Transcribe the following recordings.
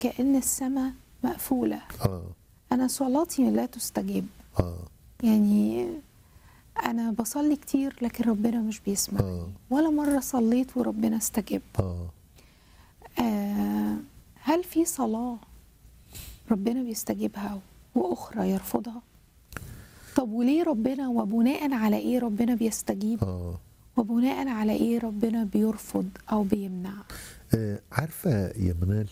كأن السماء مقفولة اه أنا صلاتي لا تستجيب اه يعني أنا بصلي كتير لكن ربنا مش بيسمعني آه. ولا مرة صليت وربنا استجاب اه آه هل في صلاة ربنا بيستجيبها وأخرى يرفضها؟ طب وليه ربنا وبناء على إيه ربنا بيستجيب اه وبناء على إيه ربنا بيرفض أو بيمنع؟ آه، عارفه يا منال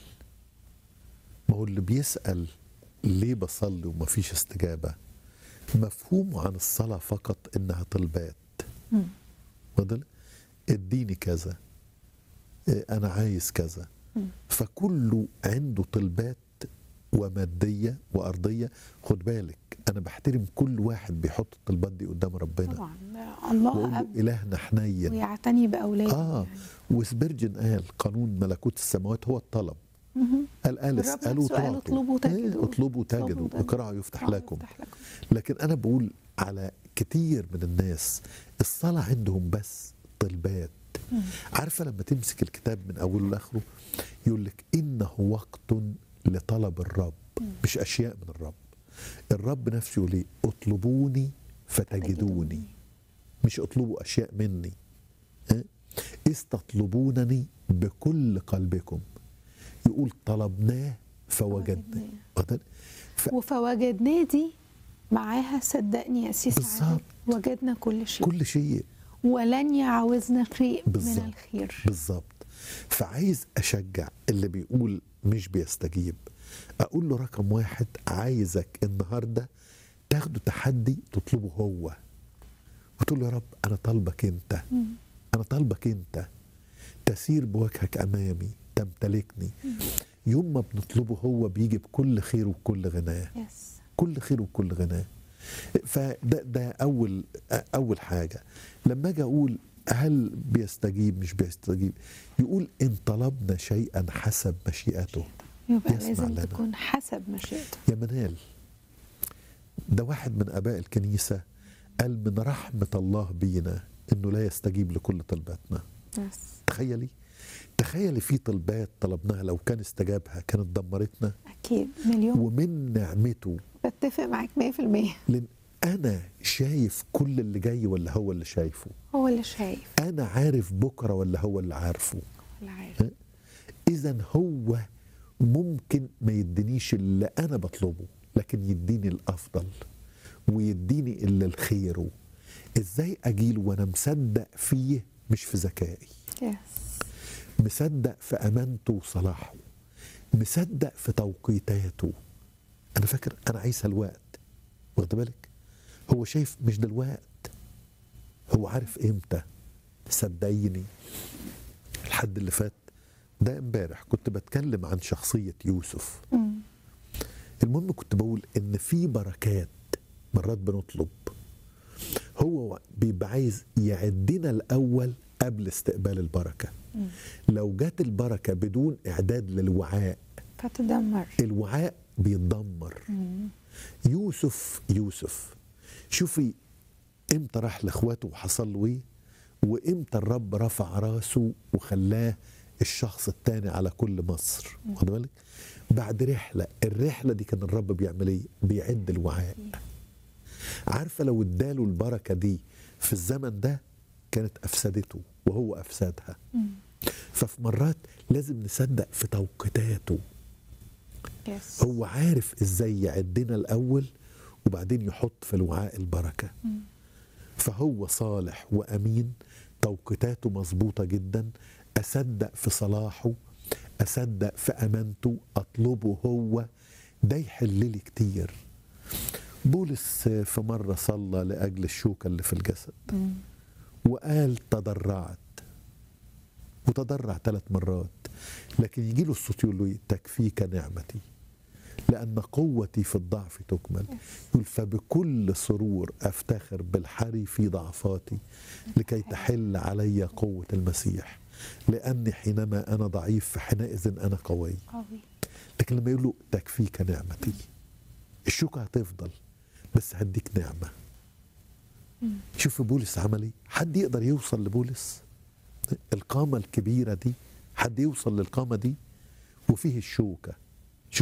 ما هو اللي بيسال ليه بصلي ومفيش استجابه مفهومه عن الصلاه فقط انها طلبات مم. واضح اديني كذا آه، انا عايز كذا مم. فكله عنده طلبات وماديه وارضيه خد بالك انا بحترم كل واحد بيحط الطلبات دي قدام ربنا طبعا واقول الله له أب الهنا حنين ويعتني بأولاده اه يعني. وسبرجن قال قانون ملكوت السماوات هو الطلب مهم. قال قال الرب اسالوا نفسه قال تعطوا اطلبوا إيه، تجدوا. اطلبوا تجدوا اطلبوا تجدوا. اقرعوا يفتح آه، لكم يفتح لكم. لكن انا بقول على كتير من الناس الصلاه عندهم بس طلبات مم. عارفه لما تمسك الكتاب من اوله لاخره يقول لك انه وقت لطلب الرب مش اشياء من الرب الرب نفسه يقول ايه اطلبوني فتجدوني مش اطلبوا اشياء مني ها؟ اذ تطلبونني بكل قلبكم يقول طلبناه فوجدناه فوجدناه. واخد؟ ف- وفوجدناه دي معاها صدقني يا سيس بالظبط. عادل وجدنا كل شيء كل شيء ولن يعوزنا شيء من بالظبط. الخير بالظبط فعايز اشجع اللي بيقول مش بيستجيب اقول له رقم واحد عايزك النهارده تاخده تحدي تطلبه هو وتقول له يا رب انا طالبك انت مم. انا طالبك انت تسير بوجهك امامي تمتلكني يوم ما بنطلبه هو بيجي بكل خير وكل غناه يس كل خير وكل غناه فده ده اول اول حاجه لما اجي اقول هل بيستجيب مش بيستجيب يقول ان طلبنا شيئا حسب مشيئته يبقى يسمع لازم لنا. تكون حسب مشيئته يا منال ده واحد من اباء الكنيسه قال من رحمه الله بينا انه لا يستجيب لكل طلباتنا يس تخيلي تخيلي في طلبات طلبناها لو كان استجابها كانت دمرتنا اكيد مليون ومن نعمته بتفق معاك 100% لان انا شايف كل اللي جاي ولا هو اللي شايفه هو اللي شايف انا عارف بكره ولا هو اللي عارفه اللي عارف اذا هو ممكن ما يدينيش اللي انا بطلبه لكن يديني الافضل ويديني اللي الخيره ازاي اجيله وانا مصدق فيه مش في ذكائي يس مصدق في امانته وصلاحه مصدق في توقيتاته انا فاكر انا عايزها الوقت واخد بالك هو شايف مش دلوقت هو عارف امتى صدقيني الحد اللي فات ده امبارح كنت بتكلم عن شخصية يوسف مم. المهم كنت بقول ان في بركات مرات بنطلب هو بيبقى عايز يعدنا الاول قبل استقبال البركه مم. لو جت البركه بدون اعداد للوعاء فتدمر الوعاء بيتدمر مم. يوسف يوسف شوفي امتى راح لاخواته وحصل له ايه وامتى الرب رفع راسه وخلاه الشخص الثاني على كل مصر واخد بالك بعد رحله الرحله دي كان الرب بيعمل ايه بيعد الوعاء عارفه لو اداله البركه دي في الزمن ده كانت افسدته وهو افسدها مم. ففي مرات لازم نصدق في توقيتاته يس هو عارف ازاي يعدنا الاول وبعدين يحط في الوعاء البركه مم. فهو صالح وامين توقيتاته مظبوطه جدا اصدق في صلاحه اصدق في امانته اطلبه هو ده يحل لي كتير بولس في مره صلى لاجل الشوكه اللي في الجسد مم. وقال تضرعت وتضرع ثلاث مرات لكن يجي له الصوت يقول له إيه؟ تكفيك نعمتي لأن قوتي في الضعف تكمل يقول فبكل سرور أفتخر بالحري في ضعفاتي لكي تحل علي قوة المسيح لأني حينما أنا ضعيف فحينئذ أنا قوي قوي لكن لما يقول له تكفيك نعمتي الشوكة هتفضل بس هديك نعمة مم. شوف بولس عمل ايه حد يقدر يوصل لبولس القامة الكبيرة دي حد يوصل للقامة دي وفيه الشوكة